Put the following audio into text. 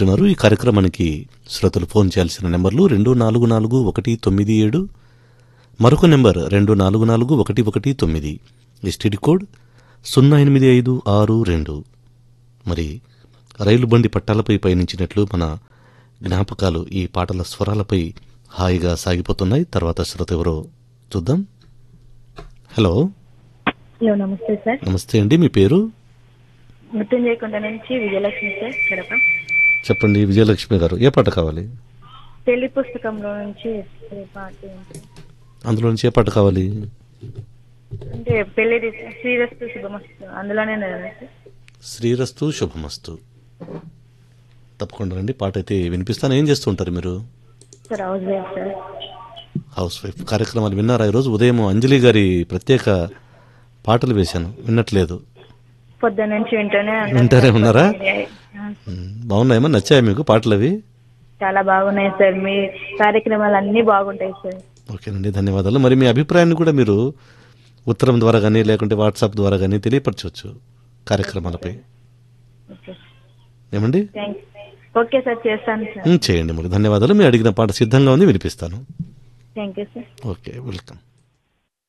వింటున్నారు ఈ కార్యక్రమానికి శ్రోతలు ఫోన్ చేయాల్సిన నెంబర్లు రెండు నాలుగు నాలుగు ఒకటి తొమ్మిది ఏడు మరొక నెంబర్ రెండు నాలుగు నాలుగు ఒకటి ఒకటి తొమ్మిది ఎస్టీడీ కోడ్ సున్నా ఎనిమిది ఐదు ఆరు రెండు మరి రైలు బండి పట్టాలపై పయనించినట్లు మన జ్ఞాపకాలు ఈ పాటల స్వరాలపై హాయిగా సాగిపోతున్నాయి తర్వాత శ్రోత ఎవరో చూద్దాం హలో హలో నమస్తే సార్ నమస్తే అండి మీ పేరు మృత్యుంజయ కొండ నుంచి విజయలక్ష్మి సార్ గడప చెప్పండి విజయలక్ష్మి గారు ఏ పాట కావాలి పెళ్లి పుస్తకంలో నుంచి ఏ పాట ఏంటి? అందులో నుంచి ఏ పాట కావాలి అంటే పెళ్లి శ్రీరస్తు శుభమస్తు అందులోనే ఉంది కదా సార్ శ్రీరస్తు శుభమస్తు తప్పకుండా రండి పాట అయితే వినిపిస్తాను ఏం చేస్తూ ఉంటారు మీరు sir housewife sir housewife కార్యక్రమాలు విన్నారా ఈరోజు ఉదయం అంజలి గారి ప్రత్యేక పాటలు వేశాను విన్నట్లేదు పొద్దున్న నుంచి వింటూనే ఉన్నాను వింటూనే సార్. ఉన్నారా? ఆ, మ్, బాగున్నాయమ్మా నచ్చాయా మీకు పాటలు అవి చాలా బాగున్నాయి సార్ మీ కార్యక్రమాలు అన్ని బాగుంటాయి సార్ ఓకేనండి ధన్యవాదాలు మరి మీ అభిప్రాయాన్ని కూడా మీరు ఉత్తరం ద్వారా కానీ లేకుంటే వాట్సాప్ ద్వారా కానీ తెలియపరచవచ్చు కార్యక్రమాలపై ఓకే ఏమండి థ్యాంక్స్ ఓకే సార్ చేస్తాను సార్ మ్, చేయండి మరి ధన్యవాదాలు మీరు అడిగిన పాట సిద్ధంగా ఉంది వినిపిస్తాను thank you sir okay welcome